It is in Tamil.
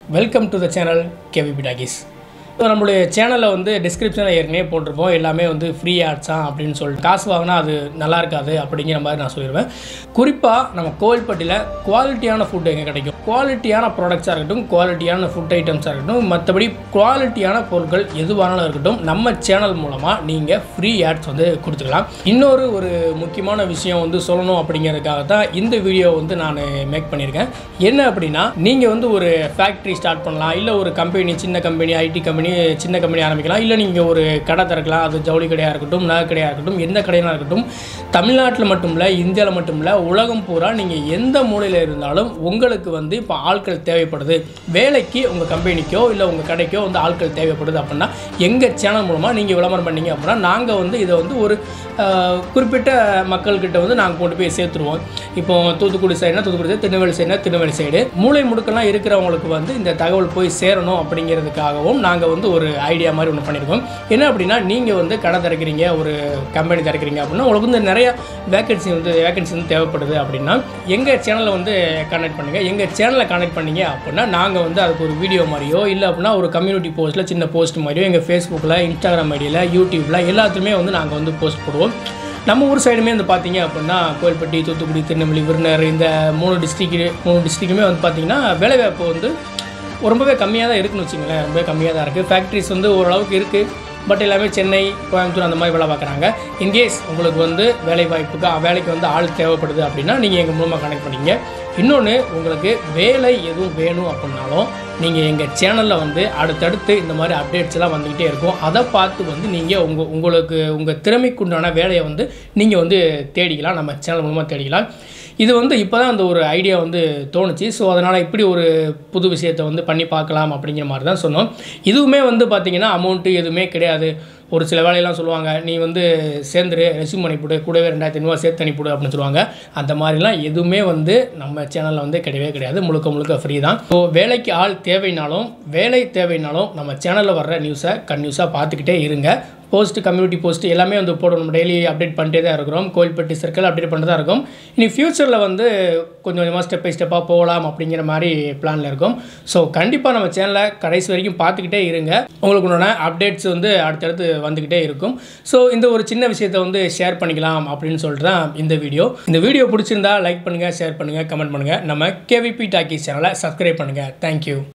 welcome to the channel KVB talkies so நம்மளுடைய சேனலில் வந்து டிஸ்கிரிப்ஷனில் ஏற்கனவே போட்டிருப்போம் எல்லாமே வந்து ஃப்ரீ ஆட்ஸா அப்படின்னு சொல்லிட்டு காசு வாங்கினா அது நல்லா இருக்காது அப்படிங்கிற மாதிரி நான் சொல்லிடுவேன் குறிப்பாக நம்ம கோவில்பட்டியில் குவாலிட்டியான ஃபுட் எங்கே கிடைக்கும் குவாலிட்டியான ப்ராடக்ட்ஸாக இருக்கட்டும் குவாலிட்டியான ஃபுட் ஐட்டம்ஸாக இருக்கட்டும் மற்றபடி குவாலிட்டியான பொருட்கள் எதுவானாலும் இருக்கட்டும் நம்ம சேனல் மூலமாக நீங்கள் ஃப்ரீ ஆட்ஸ் வந்து கொடுத்துக்கலாம் இன்னொரு ஒரு முக்கியமான விஷயம் வந்து சொல்லணும் அப்படிங்கிறதுக்காக தான் இந்த வீடியோ வந்து நான் மேக் பண்ணியிருக்கேன் என்ன அப்படின்னா நீங்கள் வந்து ஒரு ஃபேக்ட்ரி ஸ்டார்ட் பண்ணலாம் இல்லை ஒரு கம்பெனி சின்ன கம்பெனி ஐடி கம்பெனி சின்ன கம்பெனி ஆரம்பிக்கலாம் இல்லை நீங்கள் ஒரு கடை திறக்கலாம் அது ஜவுளி கடையாக இருக்கட்டும் நகை கடையாக இருக்கட்டும் எந்த கடையாக இருக்கட்டும் தமிழ்நாட்டில் மட்டும் இல்லை இந்தியாவில் மட்டும் இல்லை உலகம் பூரா நீங்கள் எந்த மூலையில் இருந்தாலும் உங்களுக்கு வந்து இப்போ ஆட்கள் தேவைப்படுது வேலைக்கு உங்கள் கம்பெனிக்கோ இல்லை உங்கள் கடைக்கோ வந்து ஆட்கள் தேவைப்படுது அப்படின்னா எங்கள் சேனல் மூலமாக நீங்கள் விளம்பரம் பண்ணீங்க அப்படின்னா நாங்கள் வந்து இதை வந்து ஒரு ஆஹ், குறிப்பிட்ட மக்கள்கிட்ட வந்து நாங்கள் கொண்டு போய் சேர்த்துருவோம் இப்போ தூத்துக்குடி சைடுனா தூத்துக்குடி சைடு திருநெல்வேலி சைடுனா திருநெல்வேலி சைடு மூளை முடுக்கெல்லாம் இருக்கிறவங்களுக்கு வந்து இந்த தகவல் போய் சேரணும் அப்படிங்கிறதுக்காகவும் நாங்கள் வந்து ஒரு ஐடியா மாதிரி ஒன்று பண்ணியிருக்கோம் என்ன அப்படின்னா நீங்கள் வந்து கடை திறக்கிறீங்க ஒரு கம்பெனி திறக்கிறீங்க அப்படின்னா உங்களுக்கு வந்து நிறைய வேகன்சி வந்து வேகன்சி வந்து தேவைப்படுது அப்படின்னா எங்கள் சேனலை வந்து கனெக்ட் பண்ணுங்கள் எங்கள் சேனலை கனெக்ட் பண்ணீங்க அப்படின்னா நாங்கள் வந்து அதுக்கு ஒரு வீடியோ மாதிரியோ இல்லை அப்படின்னா ஒரு கம்யூனிட்டி போஸ்ட்டில் சின்ன போஸ்ட் மாதிரியோ எங்கள் ஃபேஸ்புக்கில் இன்ஸ்டாகிராம் ஐடியில் யூடியூப்பில் எல்லாத்துலேயுமே வந்து நாங்கள் வந்து போஸ்ட் போடுவோம் நம்ம ஊர் சைடுமே வந்து பார்த்தீங்க அப்படின்னா கோயில்பட்டி தூத்துக்குடி திருநெல்வேலி விருதுநகர் இந்த மூணு டிஸ்ட்ரிக்ட் மூணு டிஸ்ட்ரிக்குமே வந்து பார்த்தீங்கன்னா வேலைவாய்ப்பு வந்து ரொம்பவே கம்மியாக தான் இருக்குன்னு வச்சுங்களேன் ரொம்பவே கம்மியாக தான் இருக்குது ஃபேக்ட்ரிஸ் வந்து ஓரளவுக்கு இருக்குது பட் எல்லாமே சென்னை கோயம்புத்தூர் அந்த மாதிரி வேலை பார்க்குறாங்க இன்கேஸ் உங்களுக்கு வந்து வேலை வாய்ப்புக்கு வேலைக்கு வந்து ஆள் தேவைப்படுது அப்படின்னா நீங்கள் எங்கள் மூலமாக கனெக்ட் பண்ணிங்க இன்னொன்று உங்களுக்கு வேலை எதுவும் வேணும் அப்படின்னாலும் நீங்கள் எங்கள் சேனலில் வந்து அடுத்தடுத்து இந்த மாதிரி அப்டேட்ஸ் எல்லாம் வந்துக்கிட்டே இருக்கும் அதை பார்த்து வந்து நீங்கள் உங்கள் உங்களுக்கு உங்கள் திறமைக்குண்டான வேலையை வந்து நீங்கள் வந்து தேடிக்கலாம் நம்ம சேனல் மூலமாக தேடிக்கலாம் இது வந்து இப்போ தான் அந்த ஒரு ஐடியா வந்து தோணுச்சு ஸோ அதனால் இப்படி ஒரு புது விஷயத்தை வந்து பண்ணி பார்க்கலாம் அப்படிங்கிற மாதிரி தான் சொன்னோம் இதுவுமே வந்து பார்த்திங்கன்னா அமௌண்ட்டு எதுவுமே கிடையாது ஒரு சில வேலையெல்லாம் சொல்லுவாங்க நீ வந்து சேர்ந்துரு ரெஸ்யூம் அனுப்பிவிடு கூடவே ரெண்டாயிரத்தி ஐநூறுவா சேர்த்து அனுப்பிவிடு அப்படின்னு சொல்லுவாங்க அந்த மாதிரிலாம் எதுவுமே வந்து நம்ம சேனலில் வந்து கிடையவே கிடையாது முழுக்க முழுக்க ஃப்ரீ தான் ஸோ வேலைக்கு ஆள் தேவைனாலும் வேலை தேவைனாலும் நம்ம சேனலில் வர்ற நியூஸை கன்யூஸாக பார்த்துக்கிட்டே இருங்க போஸ்ட் கம்யூனிட்டி போஸ்ட் எல்லாமே வந்து போடணும் டெய்லி அப்டேட் பண்ணிட்டே தான் இருக்கிறோம் கோயில்பட்டி சர்க்கிள் அப்டேட் பண்ணிட்டு தான் இருக்கும் இனி ஃப்யூச்சரில் வந்து கொஞ்சம் கொஞ்சமாக ஸ்டெப் பை ஸ்டெப்பாக போகலாம் அப்படிங்கிற மாதிரி பிளானில் இருக்கும் ஸோ கண்டிப்பாக நம்ம சேனலை கடைசி வரைக்கும் பார்த்துக்கிட்டே இருங்க உங்களுக்கு உண்டான அப்டேட்ஸ் வந்து அடுத்தடுத்து வந்துக்கிட்டே இருக்கும் ஸோ இந்த ஒரு சின்ன விஷயத்தை வந்து ஷேர் பண்ணிக்கலாம் அப்படின்னு சொல்லிட்டு தான் இந்த வீடியோ இந்த வீடியோ பிடிச்சிருந்தா லைக் பண்ணுங்கள் ஷேர் பண்ணுங்கள் கமெண்ட் பண்ணுங்கள் நம்ம கேவிபி டாக்கி சேனலை சப்ஸ்கிரைப் பண்ணுங்கள் தேங்க்யூ